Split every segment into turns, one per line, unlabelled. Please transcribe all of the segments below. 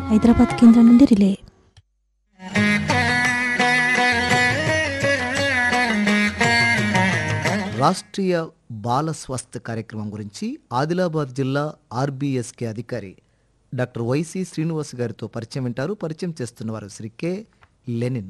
హైదరాబాద్ కేంద్రం నుండి రిలే
రాష్ట్రీయ బాల స్వాస్థ్య కార్యక్రమం గురించి ఆదిలాబాద్ జిల్లా ఆర్బీఎస్కే అధికారి డాక్టర్ వైసి శ్రీనివాస్ గారితో పరిచయం వింటారు పరిచయం చేస్తున్నవారు శ్రీ కె లెనిన్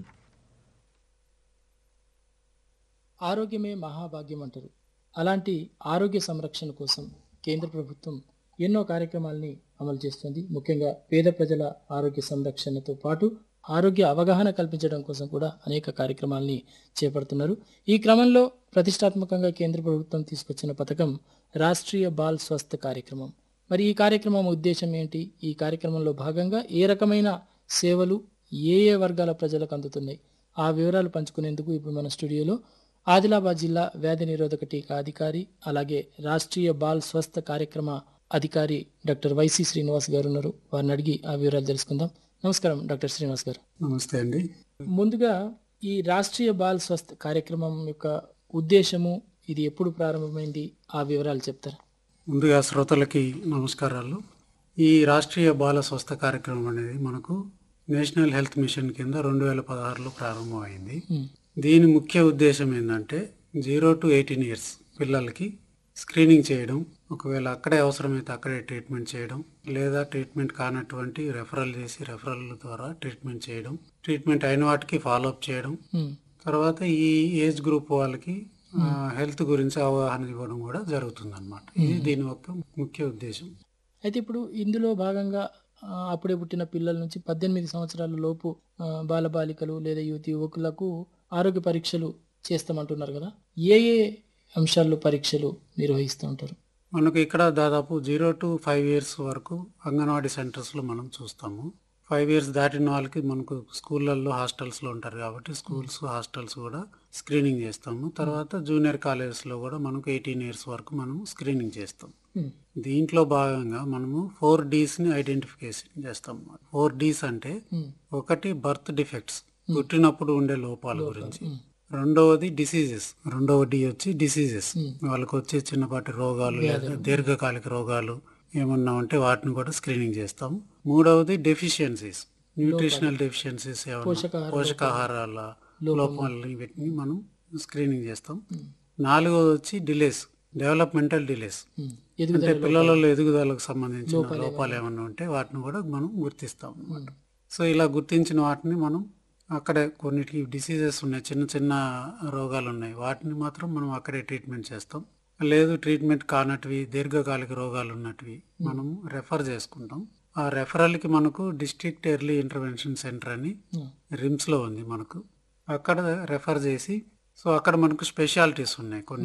ఆరోగ్యమే మహాభాగ్యం అంటారు అలాంటి ఆరోగ్య సంరక్షణ కోసం కేంద్ర ప్రభుత్వం ఎన్నో కార్యక్రమాల్ని అమలు చేస్తుంది ముఖ్యంగా పేద ప్రజల ఆరోగ్య సంరక్షణతో పాటు ఆరోగ్య అవగాహన కల్పించడం కోసం కూడా అనేక కార్యక్రమాల్ని చేపడుతున్నారు ఈ క్రమంలో ప్రతిష్టాత్మకంగా కేంద్ర ప్రభుత్వం తీసుకొచ్చిన పథకం రాష్ట్రీయ బాల్ స్వస్థ కార్యక్రమం మరి ఈ కార్యక్రమం ఉద్దేశం ఏంటి ఈ కార్యక్రమంలో భాగంగా ఏ రకమైన సేవలు ఏ ఏ వర్గాల ప్రజలకు అందుతున్నాయి ఆ వివరాలు పంచుకునేందుకు ఇప్పుడు మన స్టూడియోలో ఆదిలాబాద్ జిల్లా వ్యాధి నిరోధక టీకా అధికారి అలాగే రాష్ట్రీయ బాల్ స్వస్థ కార్యక్రమ అధికారి డాక్టర్ వైసి శ్రీనివాస్ గారు ఉన్నారు వారిని అడిగి ఆ వివరాలు తెలుసుకుందాం నమస్కారం డాక్టర్ శ్రీనివాస్ గారు
నమస్తే అండి
ముందుగా ఈ రాష్ట్రీయ బాల్ స్వస్థ కార్యక్రమం యొక్క ఉద్దేశము ఇది ఎప్పుడు ప్రారంభమైంది ఆ వివరాలు చెప్తారా
ముందుగా శ్రోతలకి నమస్కారాలు ఈ రాష్ట్రీయ బాల స్వస్థ కార్యక్రమం అనేది మనకు నేషనల్ హెల్త్ మిషన్ కింద రెండు వేల పదహారులో ప్రారంభమైంది దీని ముఖ్య ఉద్దేశం ఏంటంటే జీరో టు ఎయిటీన్ ఇయర్స్ పిల్లలకి స్క్రీనింగ్ చేయడం ఒకవేళ అక్కడే అవసరమైతే అక్కడే ట్రీట్మెంట్ చేయడం లేదా ట్రీట్మెంట్ కానటువంటి రెఫరల్ చేసి రెఫరల్ ద్వారా ట్రీట్మెంట్ చేయడం ట్రీట్మెంట్ అయిన వాటికి ఫాలోఅప్ చేయడం
ఉమ్,
తర్వాత ఈ ఏజ్ గ్రూప్ వాళ్ళకి ఆ, హెల్త్ గురించి అవగాహన ఇవ్వడం కూడా జరుగుతుంది అనమాట ఇది దీని యొక్క ముఖ్య ఉద్దేశం
అయితే ఇప్పుడు ఇందులో భాగంగా ఆ, అప్పుడే పుట్టిన పిల్లల నుంచి పద్దెనిమిది సంవత్సరాల లోపు ఆ, బాలబాలికలు లేదా యువతి యువకులకు ఆరోగ్య పరీక్షలు చేస్తామంటున్నారు కదా ఏ ఏ అంశాల్లో పరీక్షలు నిర్వహిస్తూ ఉంటారు
మనకు ఇక్కడ దాదాపు జీరో టు ఫైవ్ ఇయర్స్ వరకు అంగన్వాడీ సెంటర్స్లో మనం చూస్తాము ఫైవ్ ఇయర్స్ దాటిన వాళ్ళకి మనకు స్కూళ్ళల్లో హాస్టల్స్లో ఉంటారు కాబట్టి స్కూల్స్ హాస్టల్స్ కూడా స్క్రీనింగ్ చేస్తాము తర్వాత జూనియర్ కాలేజెస్లో కూడా మనకు ఎయిటీన్ ఇయర్స్ వరకు మనం స్క్రీనింగ్ చేస్తాం
ఉమ్,
దీంట్లో భాగంగా మనము ఫోర్ డీస్ని ఐడెంటిఫికేషన్ చేస్తాం ఫోర్ డీస్ అంటే
ఉమ్,
ఒకటి బర్త్ డిఫెక్ట్స్ పుట్టినప్పుడు ఉండే లోపాల గురించి రెండవది డిసీజెస్ రెండవ డి వచ్చి డిసీజెస్ వాళ్ళకి వచ్చే చిన్నపాటి రోగాలు లేదా దీర్ఘకాలిక రోగాలు ఏమన్నా ఉంటే వాటిని కూడా స్క్రీనింగ్ చేస్తాం మూడవది డెఫిషియన్సీస్ న్యూట్రిషనల్ డెఫిషియన్సీస్ ఏమన్నా పోషకాహారాల లోపాలని వీటిని మనం స్క్రీనింగ్ చేస్తాం నాలుగవది వచ్చి డిలేస్ డెవలప్మెంటల్ డిలేస్
ఉమ్.
అంటే పిల్లలలో ఎదుగుదలకు సంబంధించిన లోపాలు ఏమన్నా ఉంటే వాటిని కూడా మనం గుర్తిస్తాం అన్నమాట సో ఇలా గుర్తించిన వాటిని మనం అక్కడే కొన్నిటికి డిసీజెస్ ఉన్నాయి చిన్న చిన్న రోగాలు ఉన్నాయి వాటిని మాత్రం మనం అక్కడే ట్రీట్మెంట్ చేస్తాం లేదు ట్రీట్మెంట్ కానటివి దీర్ఘకాలిక రోగాలు ఉన్నటివి మనం రెఫర్ చేసుకుంటాం ఆ రెఫరల్కి మనకు డిస్ట్రిక్ట్ ఎర్లీ ఇంటర్వెన్షన్ సెంటర్ అని రిమ్స్లో ఉంది మనకు అక్కడ రెఫర్ చేసి సో అక్కడ మనకు స్పెషాలిటీస్ ఉన్నాయి కొన్ని